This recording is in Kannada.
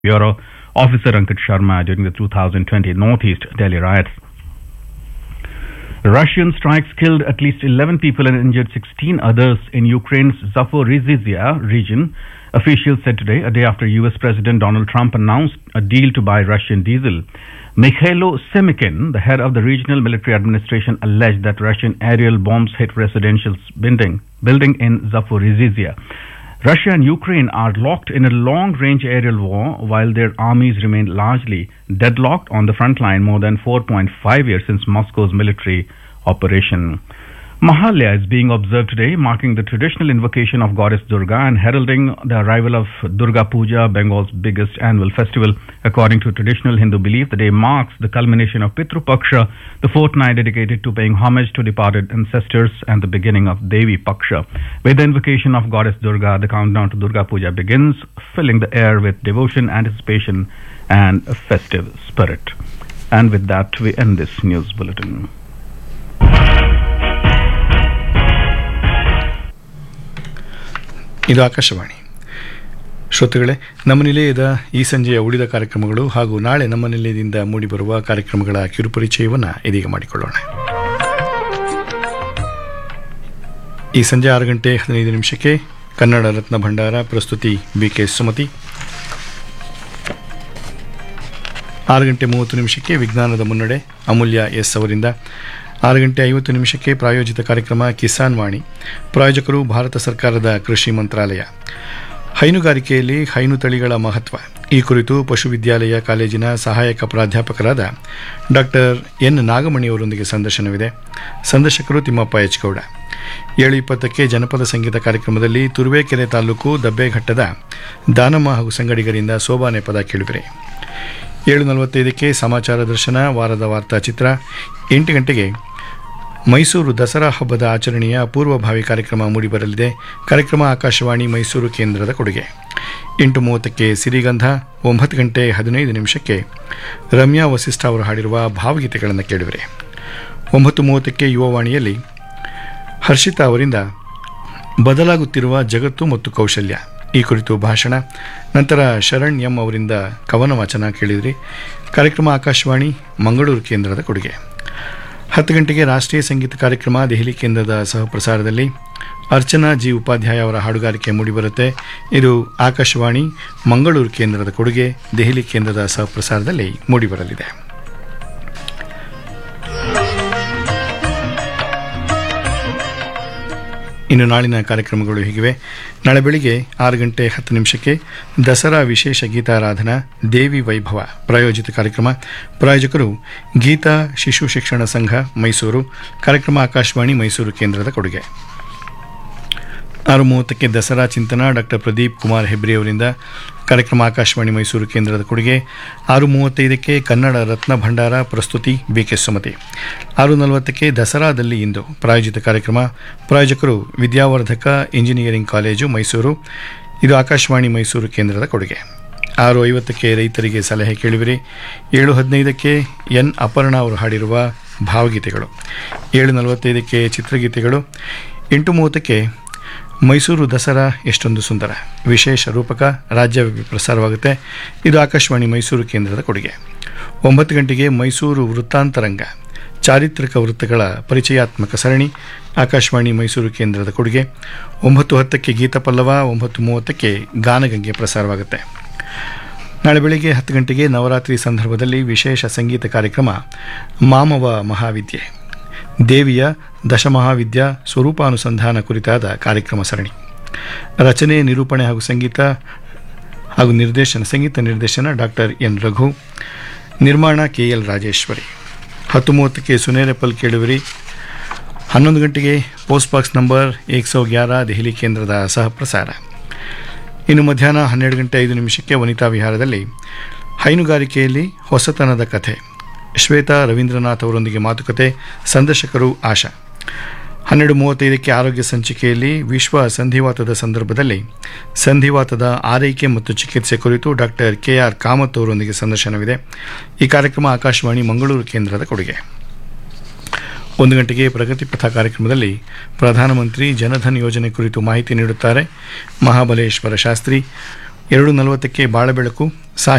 Bureau Officer Ankit Sharma during the 2020 Northeast Delhi riots. Russian strikes killed at least 11 people and injured 16 others in Ukraine's Zaporizhzhia region. Officials said today, a day after US President Donald Trump announced a deal to buy Russian diesel. Mikhailo Semikin, the head of the regional military administration, alleged that Russian aerial bombs hit residential building, building in Zaporizhzhia. Russia and Ukraine are locked in a long-range aerial war while their armies remain largely deadlocked on the front line more than 4.5 years since Moscow's military operation. Mahalya is being observed today, marking the traditional invocation of goddess Durga and heralding the arrival of Durga Puja, Bengal's biggest annual festival. According to traditional Hindu belief, the day marks the culmination of Pitru Paksha, the fortnight dedicated to paying homage to departed ancestors, and the beginning of Devi Paksha. With the invocation of goddess Durga, the countdown to Durga Puja begins, filling the air with devotion, anticipation, and a festive spirit. And with that, we end this news bulletin. ಇದು ಆಕಾಶವಾಣಿ ಶ್ರೋತೃಗಳೇ ನಮ್ಮ ನಿಲಯದ ಈ ಸಂಜೆಯ ಉಳಿದ ಕಾರ್ಯಕ್ರಮಗಳು ಹಾಗೂ ನಾಳೆ ನಮ್ಮ ನಿಲಯದಿಂದ ಮೂಡಿಬರುವ ಕಾರ್ಯಕ್ರಮಗಳ ಕಿರುಪರಿಚಯವನ್ನು ಇದೀಗ ಮಾಡಿಕೊಳ್ಳೋಣ ಈ ಸಂಜೆ ಆರು ಗಂಟೆ ಹದಿನೈದು ನಿಮಿಷಕ್ಕೆ ಕನ್ನಡ ರತ್ನ ಭಂಡಾರ ಪ್ರಸ್ತುತಿ ಬಿ ಕೆ ಸುಮತಿ ಆರು ಗಂಟೆ ಮೂವತ್ತು ನಿಮಿಷಕ್ಕೆ ವಿಜ್ಞಾನದ ಮುನ್ನಡೆ ಅಮೂಲ್ಯ ಎಸ್ ಅವರಿಂದ ಆರು ಗಂಟೆ ಐವತ್ತು ನಿಮಿಷಕ್ಕೆ ಪ್ರಾಯೋಜಿತ ಕಾರ್ಯಕ್ರಮ ಕಿಸಾನ್ ವಾಣಿ ಪ್ರಾಯೋಜಕರು ಭಾರತ ಸರ್ಕಾರದ ಕೃಷಿ ಮಂತ್ರಾಲಯ ಹೈನುಗಾರಿಕೆಯಲ್ಲಿ ಹೈನು ತಳಿಗಳ ಮಹತ್ವ ಈ ಕುರಿತು ಪಶುವಿದ್ಯಾಲಯ ಕಾಲೇಜಿನ ಸಹಾಯಕ ಪ್ರಾಧ್ಯಾಪಕರಾದ ಡಾಕ್ಟರ್ ಎನ್ ನಾಗಮಣಿಯವರೊಂದಿಗೆ ಸಂದರ್ಶನವಿದೆ ಸಂದರ್ಶಕರು ತಿಮ್ಮಪ್ಪ ಎಚ್ ಗೌಡ ಏಳು ಇಪ್ಪತ್ತಕ್ಕೆ ಜನಪದ ಸಂಗೀತ ಕಾರ್ಯಕ್ರಮದಲ್ಲಿ ತುರುವೇಕೆರೆ ತಾಲೂಕು ದಬ್ಬೆಘಟ್ಟದ ದಾನಮ್ಮ ಹಾಗೂ ಸಂಗಡಿಗರಿಂದ ಸೋಬಾನೆ ಪದ ಕೇಳುವಿರೆ ಏಳು ನಲವತ್ತೈದಕ್ಕೆ ಸಮಾಚಾರ ದರ್ಶನ ವಾರದ ವಾರ್ತಾ ಚಿತ್ರ ಎಂಟು ಗಂಟೆಗೆ ಮೈಸೂರು ದಸರಾ ಹಬ್ಬದ ಆಚರಣೆಯ ಪೂರ್ವಭಾವಿ ಕಾರ್ಯಕ್ರಮ ಮೂಡಿಬರಲಿದೆ ಕಾರ್ಯಕ್ರಮ ಆಕಾಶವಾಣಿ ಮೈಸೂರು ಕೇಂದ್ರದ ಕೊಡುಗೆ ಎಂಟು ಮೂವತ್ತಕ್ಕೆ ಸಿರಿಗಂಧ ಒಂಬತ್ತು ಗಂಟೆ ಹದಿನೈದು ನಿಮಿಷಕ್ಕೆ ರಮ್ಯಾ ವಸಿಷ್ಠ ಅವರು ಹಾಡಿರುವ ಭಾವಗೀತೆಗಳನ್ನು ಕೇಳಿದರೆ ಒಂಬತ್ತು ಮೂವತ್ತಕ್ಕೆ ಯುವವಾಣಿಯಲ್ಲಿ ಹರ್ಷಿತಾ ಅವರಿಂದ ಬದಲಾಗುತ್ತಿರುವ ಜಗತ್ತು ಮತ್ತು ಕೌಶಲ್ಯ ಈ ಕುರಿತು ಭಾಷಣ ನಂತರ ಶರಣ್ ಎಂ ಅವರಿಂದ ಕವನ ವಾಚನ ಕೇಳಿದ್ರಿ ಕಾರ್ಯಕ್ರಮ ಆಕಾಶವಾಣಿ ಮಂಗಳೂರು ಕೇಂದ್ರದ ಕೊಡುಗೆ ಹತ್ತು ಗಂಟೆಗೆ ರಾಷ್ಟ್ರೀಯ ಸಂಗೀತ ಕಾರ್ಯಕ್ರಮ ದೆಹಲಿ ಕೇಂದ್ರದ ಸಹಪ್ರಸಾರದಲ್ಲಿ ಅರ್ಚನಾ ಜಿ ಉಪಾಧ್ಯಾಯ ಅವರ ಹಾಡುಗಾರಿಕೆ ಮೂಡಿಬರುತ್ತೆ ಇದು ಆಕಾಶವಾಣಿ ಮಂಗಳೂರು ಕೇಂದ್ರದ ಕೊಡುಗೆ ದೆಹಲಿ ಕೇಂದ್ರದ ಸಹಪ್ರಸಾರದಲ್ಲಿ ಮೂಡಿಬರಲಿದೆ ಇನ್ನು ನಾಳಿನ ಕಾರ್ಯಕ್ರಮಗಳು ಹೀಗಿವೆ ನಾಳೆ ಬೆಳಿಗ್ಗೆ ಆರು ಗಂಟೆ ಹತ್ತು ನಿಮಿಷಕ್ಕೆ ದಸರಾ ವಿಶೇಷ ಗೀತಾರಾಧನಾ ದೇವಿ ವೈಭವ ಪ್ರಾಯೋಜಿತ ಕಾರ್ಯಕ್ರಮ ಪ್ರಾಯೋಜಕರು ಗೀತಾ ಶಿಶು ಶಿಕ್ಷಣ ಸಂಘ ಮೈಸೂರು ಕಾರ್ಯಕ್ರಮ ಆಕಾಶವಾಣಿ ಮೈಸೂರು ಕೇಂದ್ರದ ಕೊಡುಗೆ ಆರು ಮೂವತ್ತಕ್ಕೆ ದಸರಾ ಚಿಂತನ ಡಾಕ್ಟರ್ ಪ್ರದೀಪ್ ಕುಮಾರ್ ಹೆಬ್ರಿ ಅವರಿಂದ ಕಾರ್ಯಕ್ರಮ ಆಕಾಶವಾಣಿ ಮೈಸೂರು ಕೇಂದ್ರದ ಕೊಡುಗೆ ಆರು ಮೂವತ್ತೈದಕ್ಕೆ ಕನ್ನಡ ರತ್ನ ಭಂಡಾರ ಪ್ರಸ್ತುತಿ ಬಿ ಕೆ ಸುಮತಿ ಆರು ನಲವತ್ತಕ್ಕೆ ದಸರಾದಲ್ಲಿ ಇಂದು ಪ್ರಾಯೋಜಿತ ಕಾರ್ಯಕ್ರಮ ಪ್ರಾಯೋಜಕರು ವಿದ್ಯಾವರ್ಧಕ ಇಂಜಿನಿಯರಿಂಗ್ ಕಾಲೇಜು ಮೈಸೂರು ಇದು ಆಕಾಶವಾಣಿ ಮೈಸೂರು ಕೇಂದ್ರದ ಕೊಡುಗೆ ಆರು ಐವತ್ತಕ್ಕೆ ರೈತರಿಗೆ ಸಲಹೆ ಕೇಳುವಿರಿ ಏಳು ಹದಿನೈದಕ್ಕೆ ಎನ್ ಅಪರ್ಣ ಅವರು ಹಾಡಿರುವ ಭಾವಗೀತೆಗಳು ಏಳು ನಲವತ್ತೈದಕ್ಕೆ ಚಿತ್ರಗೀತೆಗಳು ಎಂಟು ಮೂವತ್ತಕ್ಕೆ ಮೈಸೂರು ದಸರಾ ಎಷ್ಟೊಂದು ಸುಂದರ ವಿಶೇಷ ರೂಪಕ ರಾಜ್ಯವ್ಯಾಪಿ ಪ್ರಸಾರವಾಗುತ್ತೆ ಇದು ಆಕಾಶವಾಣಿ ಮೈಸೂರು ಕೇಂದ್ರದ ಕೊಡುಗೆ ಒಂಬತ್ತು ಗಂಟೆಗೆ ಮೈಸೂರು ವೃತ್ತಾಂತರಂಗ ಚಾರಿತ್ರಿಕ ವೃತ್ತಗಳ ಪರಿಚಯಾತ್ಮಕ ಸರಣಿ ಆಕಾಶವಾಣಿ ಮೈಸೂರು ಕೇಂದ್ರದ ಕೊಡುಗೆ ಒಂಬತ್ತು ಹತ್ತಕ್ಕೆ ಗೀತಪಲ್ಲವ ಒಂಬತ್ತು ಮೂವತ್ತಕ್ಕೆ ಗಾನಗಂಗೆ ಪ್ರಸಾರವಾಗುತ್ತೆ ನಾಳೆ ಬೆಳಗ್ಗೆ ಹತ್ತು ಗಂಟೆಗೆ ನವರಾತ್ರಿ ಸಂದರ್ಭದಲ್ಲಿ ವಿಶೇಷ ಸಂಗೀತ ಕಾರ್ಯಕ್ರಮ ಮಾಮವ ಮಹಾವಿದ್ಯೆ ದೇವಿಯ ದಶಮಹಾವಿದ್ಯಾ ಸ್ವರೂಪಾನುಸಂಧಾನ ಕುರಿತಾದ ಕಾರ್ಯಕ್ರಮ ಸರಣಿ ರಚನೆ ನಿರೂಪಣೆ ಹಾಗೂ ಸಂಗೀತ ಹಾಗೂ ನಿರ್ದೇಶನ ಸಂಗೀತ ನಿರ್ದೇಶನ ಡಾಕ್ಟರ್ ಎನ್ ರಘು ನಿರ್ಮಾಣ ಕೆ ಎಲ್ ರಾಜೇಶ್ವರಿ ಹತ್ತು ಮೂವತ್ತಕ್ಕೆ ಸುನೇರೆಪಲ್ ಕೇಳುವಿರಿ ಹನ್ನೊಂದು ಗಂಟೆಗೆ ಪೋಸ್ಟ್ ಬಾಕ್ಸ್ ನಂಬರ್ ಏಕ್ ಸೌ ಗ್ಯಾರ ದೆಹಲಿ ಕೇಂದ್ರದ ಸಹ ಪ್ರಸಾರ ಇನ್ನು ಮಧ್ಯಾಹ್ನ ಹನ್ನೆರಡು ಗಂಟೆ ಐದು ನಿಮಿಷಕ್ಕೆ ವನಿತಾ ವಿಹಾರದಲ್ಲಿ ಹೈನುಗಾರಿಕೆಯಲ್ಲಿ ಹೊಸತನದ ಕಥೆ ಶ್ವೇತಾ ರವೀಂದ್ರನಾಥ್ ಅವರೊಂದಿಗೆ ಮಾತುಕತೆ ಸಂದರ್ಶಕರು ಆಶಾ ಹನ್ನೆರಡು ಮೂವತ್ತೈದಕ್ಕೆ ಆರೋಗ್ಯ ಸಂಚಿಕೆಯಲ್ಲಿ ವಿಶ್ವ ಸಂಧಿವಾತದ ಸಂದರ್ಭದಲ್ಲಿ ಸಂಧಿವಾತದ ಆರೈಕೆ ಮತ್ತು ಚಿಕಿತ್ಸೆ ಕುರಿತು ಡಾಕ್ಟರ್ ಕೆ ಆರ್ ಕಾಮತ್ ಅವರೊಂದಿಗೆ ಸಂದರ್ಶನವಿದೆ ಈ ಕಾರ್ಯಕ್ರಮ ಆಕಾಶವಾಣಿ ಮಂಗಳೂರು ಕೇಂದ್ರದ ಕೊಡುಗೆ ಒಂದು ಗಂಟೆಗೆ ಪ್ರಗತಿ ಪಥ ಕಾರ್ಯಕ್ರಮದಲ್ಲಿ ಪ್ರಧಾನಮಂತ್ರಿ ಜನಧನ್ ಯೋಜನೆ ಕುರಿತು ಮಾಹಿತಿ ನೀಡುತ್ತಾರೆ ಮಹಾಬಲೇಶ್ವರ ಶಾಸ್ತ್ರಿ ಎರಡು ನಲವತ್ತಕ್ಕೆ ಬಾಳಬೆಳಕು